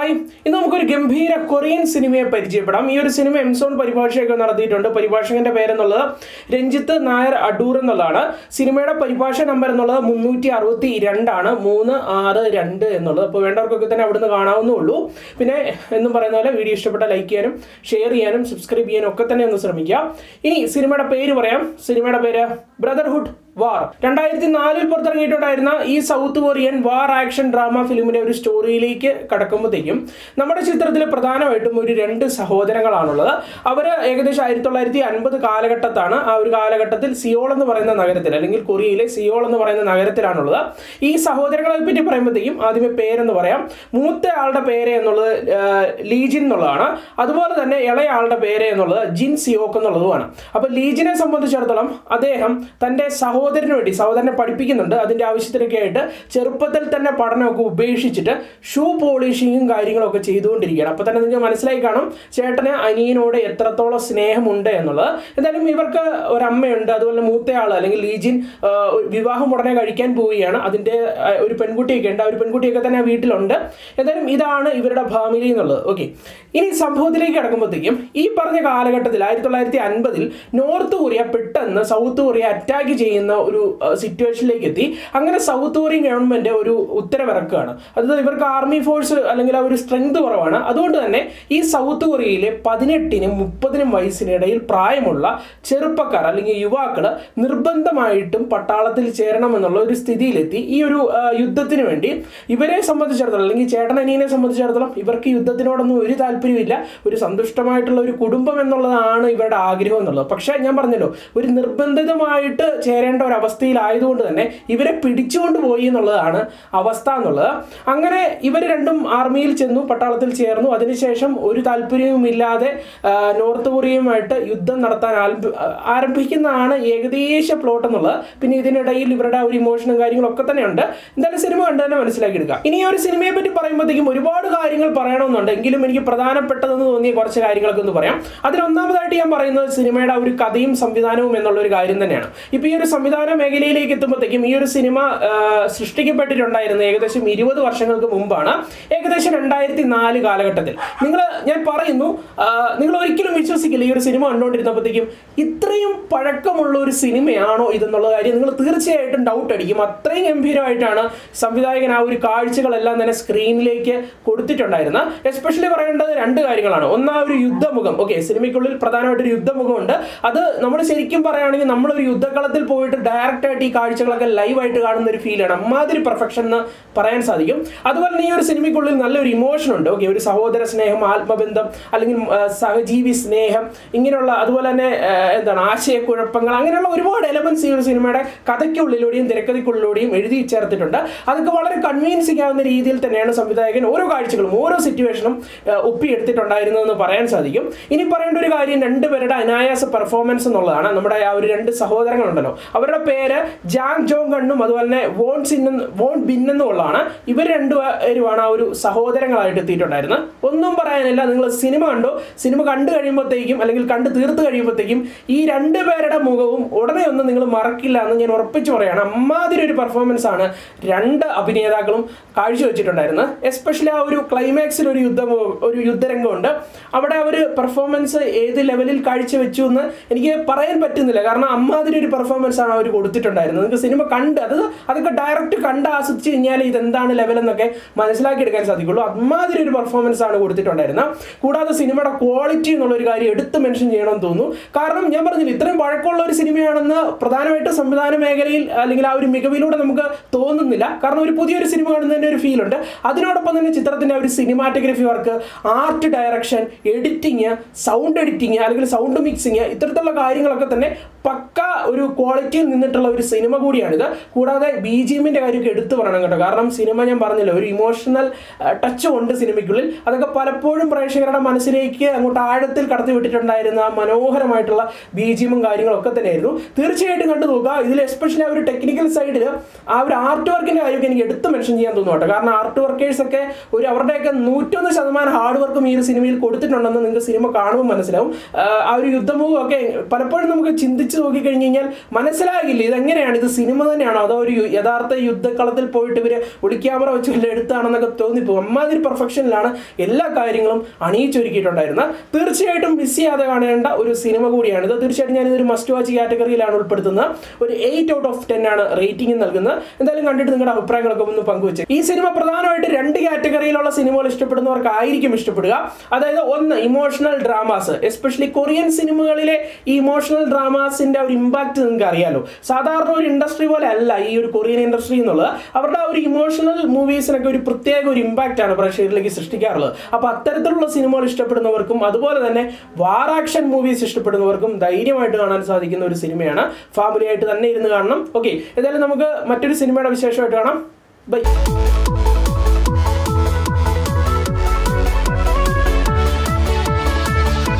hi ഇന്ന് നമുക്കൊരു ഗംഭീര കൊറിയൻ സിനിമയെ പരിചയപ്പെടാം ഈ ഒരു സിനിമ എംസോൺ പരിഭാഷയൊക്കെ നടത്തിയിട്ടുണ്ട് പരിഭാഷകന്റെ പേരെന്നുള്ളത് രഞ്ജിത്ത് നായർ അടൂർ എന്നുള്ളതാണ് സിനിമയുടെ പരിഭാഷ നമ്പർ എന്നുള്ളത് മുന്നൂറ്റി അറുപത്തി രണ്ടാണ് മൂന്ന് ആറ് രണ്ട് എന്നുള്ളത് അപ്പോൾ വേണ്ടവർക്കൊക്കെ തന്നെ അവിടുന്ന് കാണാവുന്നേ ഉള്ളൂ പിന്നെ എന്നും പറയുന്ന പോലെ വീഡിയോ ഇഷ്ടപ്പെട്ട ലൈക്ക് ചെയ്യാനും ഷെയർ ചെയ്യാനും സബ്സ്ക്രൈബ് ചെയ്യാനും ഒക്കെ തന്നെ ഒന്ന് ശ്രമിക്കുക ഇനി സിനിമയുടെ പേര് പറയാം സിനിമയുടെ പേര് ബ്രദർഹുഡ് വാർ രണ്ടായിരത്തി നാലിൽ പുറത്തിറങ്ങിയിട്ടുണ്ടായിരുന്ന ഈ South Korean war action drama ഫിലിമിന്റെ ഒരു സ്റ്റോറിയിലേക്ക് കടക്കുമ്പോഴത്തേക്കും നമ്മുടെ ചിത്രത്തിൽ പ്രധാനമായിട്ടും ഒരു രണ്ട് സഹോദരങ്ങളാണുള്ളത് അവർ ഏകദേശം ആയിരത്തി തൊള്ളായിരത്തി അൻപത് കാലഘട്ടത്താണ് ആ ഒരു കാലഘട്ടത്തിൽ സിയോൾ എന്ന് പറയുന്ന നഗരത്തിൽ അല്ലെങ്കിൽ കൊറിയയിലെ സിയോൾ എന്ന് പറയുന്ന നഗരത്തിലാണുള്ളത് ഈ സഹോദരങ്ങളെ പറ്റി പറയുമ്പോഴത്തേക്കും ആദ്യമേ പേരെന്ന് പറയാം മൂത്ത ആളുടെ പേര് എന്നുള്ളത് ആ, ലീജിൻ എന്നുള്ളതാണ് അതുപോലെ തന്നെ ഇളയ ആളുടെ പേര് എന്നുള്ളത് ജിൻ സിയോക്ക് എന്നുള്ളതുമാണ് അപ്പോൾ ലീജിനെ സംബന്ധിച്ചിടത്തോളം അദ്ദേഹം തൻ്റെ സഹോദരന് വേണ്ടി സഹോദരനെ പഠിപ്പിക്കുന്നുണ്ട് അതിൻ്റെ ആവശ്യത്തിനൊക്കെ ആയിട്ട് ചെറുപ്പത്തിൽ തന്നെ പഠനമൊക്കെ ഉപേക്ഷിച്ചിട്ട് ഷൂ പോളിഷിങ്ങും കാര്യങ്ങളൊക്കെ ചെയ്തുകൊണ്ടിരിക്കുകയാണ് അപ്പോൾ തന്നെ നിങ്ങൾക്ക് മനസ്സിലായി കാണും ചേട്ടന് അനിയനോട് എത്രത്തോളം സ്നേഹമുണ്ട് എന്നുള്ളത് എന്തായാലും ഇവർക്ക് ഒരമ്മയുണ്ട് അതുപോലെ മൂത്തയാൾ അല്ലെങ്കിൽ ലീജിൻ ആ, വിവാഹം ഉടനെ കഴിക്കാൻ പോവുകയാണ് അതിൻ്റെ ആ, ഒരു പെൺകുട്ടിയൊക്കെ ഉണ്ട് ആ ഒരു പെൺകുട്ടിയൊക്കെ തന്നെ ആ വീട്ടിലുണ്ട് എന്തായാലും ഇതാണ് ഇവരുടെ ഫാമിലി എന്നുള്ളത് ഓക്കെ ഇനി സംഭവത്തിലേക്ക് കിടക്കുമ്പോഴത്തേക്കും ഈ പറഞ്ഞ കാലഘട്ടത്തിൽ ആയിരത്തി തൊള്ളായിരത്തി അൻപതിൽ നോർത്ത് കൊറിയ പെട്ടെന്ന് സൗത്ത് കൊറിയ അറ്റാക്ക് ചെയ്യുന്ന ഒരു സിറ്റുവേഷനിലേക്ക് എത്തി അങ്ങനെ സൗത്ത് കൊറിയൻ ഗവൺമെന്റ് ഒരു ഉത്തരവിറക്കുകയാണ് അതായത് ഇവർക്ക് ആർമി ഫോഴ്സ് അല്ലെങ്കിൽ ആ ഒരു സ്ട്രെങ്ത് കുറവാണ് അതുകൊണ്ട് തന്നെ ഈ സൗത്ത് കൊറിയയിലെ പതിനെട്ടിനും മുപ്പതിനും വയസ്സിനിടയിൽ പ്രായമുള്ള ചെറുപ്പക്കാർ അല്ലെങ്കിൽ യുവാക്കൾ നിർബന്ധമായിട്ടും പട്ടാളത്തിൽ ചേരണമെന്നുള്ള ഒരു സ്ഥിതിയിലെത്തി ഈ ഒരു ആ, യുദ്ധത്തിന് വേണ്ടി ഇവരെ സംബന്ധിച്ചിടത്തോളം അല്ലെങ്കിൽ ചേട്ടനനിയനെ സംബന്ധിച്ചിടത്തോളം ഇവർക്ക് യുദ്ധത്തിനോടൊന്നും ഒരു താല്പര്യമില്ല ഒരു സന്തുഷ്ടമായിട്ടുള്ള ഒരു കുടുംബം എന്നുള്ളതാണ് ഇവരുടെ ആഗ്രഹം എന്നുള്ളത് പക്ഷേ ഞാൻ പറഞ്ഞല്ലോ ഒരു നിർബന്ധിതമായിട്ട് ചേരേണ്ട ഒരു അവസ്ഥയിലായതുകൊണ്ട് തന്നെ ഇവരെ പിടിച്ചുകൊണ്ട് പോയി എന്നുള്ളതാണ് അവസ്ഥ എന്നുള്ളത് അങ്ങനെ ഇവർ രണ്ടും ആർമിയിൽ ചെന്നു പട്ടാളത്തിൽ ചേർന്നു അതിനുശേഷം ഒരു താല്പര്യവുമില്ലാതെ ആ, നോർത്ത് കൊറിയയുമായിട്ട് യുദ്ധം നടത്താൻ ആൽബ- ആരംഭിക്കുന്നതാണ് ഏകദേശ പ്ലോട്ട് എന്നുള്ളത് പിന്നെ ഇതിനിടയിൽ ഇവരുടെ ആ ഒരു ഇമോഷനും കാര്യങ്ങളൊക്കെ തന്നെയുണ്ട് എന്തായാലും സിനിമ കണ്ടു തന്നെ മനസ്സിലാക്കിയെടുക്കുക ഇനി ഈ ഒരു സിനിമയെ പറ്റി പറയുമ്പോഴത്തേക്കും ഒരുപാട് കാര്യങ്ങൾ പറയണമെന്നുണ്ട് എങ്കിലും എനിക്ക് പ്രധാനപ്പെട്ടതെന്ന് തോന്നിയ കുറച്ച് കാര്യങ്ങളൊക്കെ ഒന്ന് പറയാം അതിലൊന്നാമതായിട്ട് ഞാൻ പറയുന്നത് സിനിമയുടെ ആ ഒരു കഥയും സംവിധാനവും എന്നുള്ള ഒരു കാര്യം തന്നെയാണ് ഇപ്പൊ ഈ ഒരു സംവിധാന മേഖലയിലേക്ക് എത്തുമ്പോഴത്തേക്കും ഈ ഒരു സിനിമ ആ, സൃഷ്ടിക്കപ്പെട്ടിട്ടുണ്ടായിരുന്നത് ഏകദേശം ഇരുപത് വർഷങ്ങൾക്ക് മുമ്പാണ് ഏകദേശം രണ്ടായിരത്തി നാല് കാലഘട്ടത്തിൽ നിങ്ങൾ ഞാൻ പറയുന്നു ആ, നിങ്ങൾ ഒരിക്കലും വിശ്വസിക്കില്ല ഈ ഒരു സിനിമ കണ്ടുകൊണ്ടിരുന്നപ്പോഴത്തേക്കും ഇത്രയും പഴക്കമുള്ള ഒരു സിനിമയാണോ ഇതെന്നുള്ള കാര്യം നിങ്ങൾ തീർച്ചയായിട്ടും ഡൗട്ട് അടിക്കും അത്രയും ഗംഭീരമായിട്ടാണ് സംവിധായകൻ ആ ഒരു കാഴ്ചകളെല്ലാം തന്നെ സ്ക്രീനിലേക്ക് കൊടുത്തിട്ടുണ്ടായിരുന്നത് എസ്പെഷ്യലി പറയേണ്ടത് രണ്ട് കാര്യങ്ങളാണ് ഒന്ന് ആ ഒരു യുദ്ധമുഖം ഓക്കെ സിനിമയ്ക്കുള്ളിൽ പ്രധാനമായിട്ടൊരു യുദ്ധമുഖമുണ്ട് അത് നമ്മൾ ശരിക്കും പറയുകയാണെങ്കിൽ നമ്മളൊരു യുദ്ധകളത്തിൽ പോയിട്ട് ഡയറക്റ്റ് ആയിട്ട് ഈ കാഴ്ചകളൊക്കെ ലൈവായിട്ട് കാണുന്ന ഒരു ഫീലാണ് അമ്മാതിരി പെർഫെക്ഷൻ എന്ന് പറയാൻ സാധിക്കും അതുപോലെ തന്നെ ഈ ഒരു സിനിമയ്ക്കുള്ളിൽ നല്ലൊരു ഇമോഷൻ ഉണ്ട് ഓക്കെ ഒരു സഹോദര സ്നേഹം ആത്മബന്ധം അല്ലെങ്കിൽ ആ, സഹജീവി സ്നേഹം ഇങ്ങനെയുള്ള അതുപോലെ തന്നെ ആ, എന്താണ് ആശയക്കുഴപ്പങ്ങൾ അങ്ങനെയുള്ള ഒരുപാട് എലമെന്റ്സ് ഈ ഒരു സിനിമയുടെ കഥയ്ക്കുള്ളിലൂടെയും തിരക്കഥയ്ക്കുള്ളിലൂടെയും എഴുതി ചേർത്തിട്ടുണ്ട് അതൊക്കെ വളരെ കൺവീൻസിംഗ് ആവുന്ന രീതിയിൽ തന്നെയാണ് സംവിധായകൻ ഓരോ കാഴ്ചകളും ഓരോ സിറ്റുവേഷനും ഒപ്പിയെടുത്തിട്ടുണ്ടായിരുന്നതെന്ന് പറയാൻ സാധിക്കും ഇനി പറയേണ്ട ഒരു കാര്യം രണ്ടുപേരുടെ അനായാസ പെർഫോമൻസ് എന്നുള്ളതാണ് നമ്മുടെ ആ ഒരു രണ്ട് സഹോദരങ്ങളുണ്ടല്ലോ അവരുടെ പേര് ജാങ് ജോങ് കണ്ണും അതുപോലെ തന്നെ വോൺ സിൻ വോൺ ബിൻ എന്നുള്ളതാണ് ഇവർ രണ്ടുപേരുമാണ് ആ ഒരു സഹോദരങ്ങളായിട്ട് എത്തിയിട്ടുണ്ടായിരുന്നത് ഒന്നും പറയാനില്ല നിങ്ങൾ സിനിമ കണ്ടോ സിനിമ കണ്ടു കഴിയുമ്പോഴത്തേക്കും അല്ലെങ്കിൽ കണ്ട് തീർത്ത് കഴിയുമ്പോഴത്തേക്കും ഈ രണ്ട് പേരുടെ മുഖവും ഉടനെ ഒന്നും നിങ്ങൾ മറക്കില്ല എന്ന് ഞാൻ ഉറപ്പിച്ചു പറയാണ് അമ്മാതിരി ഒരു പെർഫോമൻസ് ആണ് രണ്ട് അഭിനേതാക്കളും കാഴ്ചവെച്ചിട്ടുണ്ടായിരുന്നത് എസ്പെഷ്യലി ആ ഒരു ക്ലൈമാക്സിൽ ഒരു യുദ്ധം ഒരു യുദ്ധരംഗമുണ്ട് അവിടെ അവർ പെർഫോമൻസ് ഏത് ലെവലിൽ കാഴ്ചവെച്ചു എന്ന് എനിക്ക് പറയാൻ പറ്റുന്നില്ല കാരണം അമ്മാതിരി ഒരു പെർഫോമൻസ് ആണ് അവർ കൊടുത്തിട്ടുണ്ടായിരുന്നത് നിങ്ങൾക്ക് സിനിമ കണ്ട് അത് അതൊക്കെ ഡയറക്റ്റ് കണ്ട് ആസ്വദിച്ച് കഴിഞ്ഞാൽ ഇതെന്താണ് ലെവൽ എന്നൊക്കെ മനസ്സിലാക്കി എടുക്കാൻ സാധിക്കുള്ളൂ അമ്മാതിരി ഒരു പെർഫോമൻസ് ആണ് കൊടുത്തിട്ടുണ്ടായിരുന്നത് കൂടാതെ സിനിമയുടെ ക്വാളിറ്റി എന്നുള്ള ഒരു കാര്യം എടുത്ത് മെൻഷൻ ചെയ്യണമെന്ന് തോന്നുന്നു കാരണം ഞാൻ പറഞ്ഞില്ല ഇത്രയും പഴക്കമുള്ള ഒരു സിനിമയാണെന്ന് പ്രധാനമായിട്ടും സംവിധാന മേഖലയിൽ അല്ലെങ്കിൽ ആ ഒരു മികവിലൂടെ നമുക്ക് തോന്നുന്നില്ല കാരണം ഒരു പുതിയൊരു സിനിമ കാണുന്നതിൻ്റെ ഒരു ഫീൽ ഉണ്ട് അതിനോടൊപ്പം തന്നെ ചിത്രത്തിൻ്റെ ഒരു cinematography work art direction editing sound editing അല്ലെങ്കിൽ സൗണ്ട് മിക്സിങ് ഇത്തരത്തിലുള്ള കാര്യങ്ങളൊക്കെ തന്നെ പക്ക ഒരു ക്വാളിറ്റിയിൽ നിന്നിട്ടുള്ള ഒരു സിനിമ കൂടിയാണിത് കൂടാതെ ബി ജി എമ്മിൻ്റെ കാര്യമൊക്കെ എടുത്തു പറയണം കേട്ടോ കാരണം സിനിമ ഞാൻ പറഞ്ഞല്ലോ ഒരു ഇമോഷണൽ ടച്ച് ഉണ്ട് സിനിമയ്ക്കുള്ളിൽ അതൊക്കെ പലപ്പോഴും പ്രേക്ഷകരുടെ മനസ്സിലേക്ക് അങ്ങോട്ട് ആഴത്തിൽ കടത്തി വിട്ടിട്ടുണ്ടായിരുന്ന ആ മനോഹരമായിട്ടുള്ള ബി ജി എമ്മും കാര്യങ്ങളൊക്കെ തന്നെയായിരുന്നു തീർച്ചയായിട്ടും കണ്ടു നോക്കുക ഇതിൽ എസ്പെഷ്യലി ആ ഒരു ടെക്നിക്കൽ സൈഡിൽ ആ ഒരു ആർട്ട് വർക്കിൻ്റെ കാര്യമൊക്കെ എനിക്ക് എടുത്ത് മെൻഷൻ ചെയ്യാൻ തോന്നുന്നു കേട്ടോ കാരണം ആർട്ട് വർക്കേഴ്സ് ഒക്കെ ഒരു അവരുടെയൊക്കെ നൂറ്റൊന്ന് ശതമാനം ഹാർഡ് വർക്കും ഈ ഒരു സിനിമയിൽ കൊടുത്തിട്ടുണ്ടെന്ന് നിങ്ങൾക്ക് സിനിമ കാണുമ്പോൾ മനസ്സിലാവും ആ, ആ ഒരു യുദ്ധമുഖമൊക്കെ പലപ്പോഴും നമുക്ക് ചിന്തിച്ച് നോക്കി കഴിഞ്ഞ് കഴിഞ്ഞാൽ മനസ്സിലാകില്ല ഇതെങ്ങനെയാണ് ഇത് സിനിമ തന്നെയാണോ അതോ ഒരു യു- യഥാർത്ഥ യുദ്ധക്കളത്തിൽ പോയിട്ട് ഇവര് ഒളിക്യാമറ വെച്ച് വല്ല എടുത്താണെന്നൊക്കെ തോന്നിപ്പോകും അമ്മാതിരി പെർഫെക്ഷനിലാണ് എല്ലാ കാര്യങ്ങളും അണിയിച്ചൊരുക്കിയിട്ടുണ്ടായിരുന്നത് തീർച്ചയായിട്ടും മിസ് ചെയ്യാതെ കാണേണ്ട ഒരു സിനിമ കൂടിയാണിത് തീർച്ചയായിട്ടും ഞാനിതൊരു മസ്റ്റ് വാച്ച് കാറ്റഗറിയിലാണ് ഉൾപ്പെടുത്തുന്നത് ഒരു എയ്റ്റ് ഔട്ട് ഓഫ് ടെൻ ആണ് റേറ്റിംഗ് നൽകുന്നത് എന്തായാലും കണ്ടിട്ട് നിങ്ങളുടെ അഭിപ്രായങ്ങളൊക്കെ ഒന്ന് പങ്കുവെച്ച് ഈ സിനിമ പ്രധാനമായിട്ട് രണ്ട് കാറ്റഗറിയിലുള്ള സിനിമകൾ ഇഷ്ടപ്പെടുന്നവർക്കായിരിക്കും ഇഷ്ടപ്പെടുക അതായത് ഒന്ന് ഇമോഷണൽ ഡ്രാമാസ് എസ്പെഷ്യലി കൊറിയൻ സിനിമകളിലെ ഈ ഇമോഷണൽ ഡ്രാമാസിന്റെ ഒരു ഇമ്പാക്ട് നിങ്ങൾക്ക് അറിയാലോ സാധാരണ ഒരു ഇൻഡസ്ട്രി പോലെ അല്ല ഈ ഒരു കൊറിയൻ ഇൻഡസ്ട്രി എന്നുള്ളത് അവരുടെ ആ ഒരു ഇമോഷണൽ മൂവീസിനൊക്കെ ഒരു പ്രത്യേക ഒരു ഇമ്പാക്റ്റ് ആണ് പ്രേക്ഷകരിലേക്ക് സൃഷ്ടിക്കാറുള്ളത് അപ്പൊ അത്തരത്തിലുള്ള സിനിമകൾ ഇഷ്ടപ്പെടുന്നവർക്കും അതുപോലെ തന്നെ വാർ ആക്ഷൻ മൂവീസ് ഇഷ്ടപ്പെടുന്നവർക്കും ധൈര്യമായിട്ട് കാണാൻ സാധിക്കുന്ന ഒരു സിനിമയാണ് ഫാമിലി ആയിട്ട് തന്നെ ഇരുന്ന് കാണണം ഓക്കെ എന്തായാലും നമുക്ക് മറ്റൊരു സിനിമയുടെ വിശേഷമായിട്ട് കാണാം ബൈ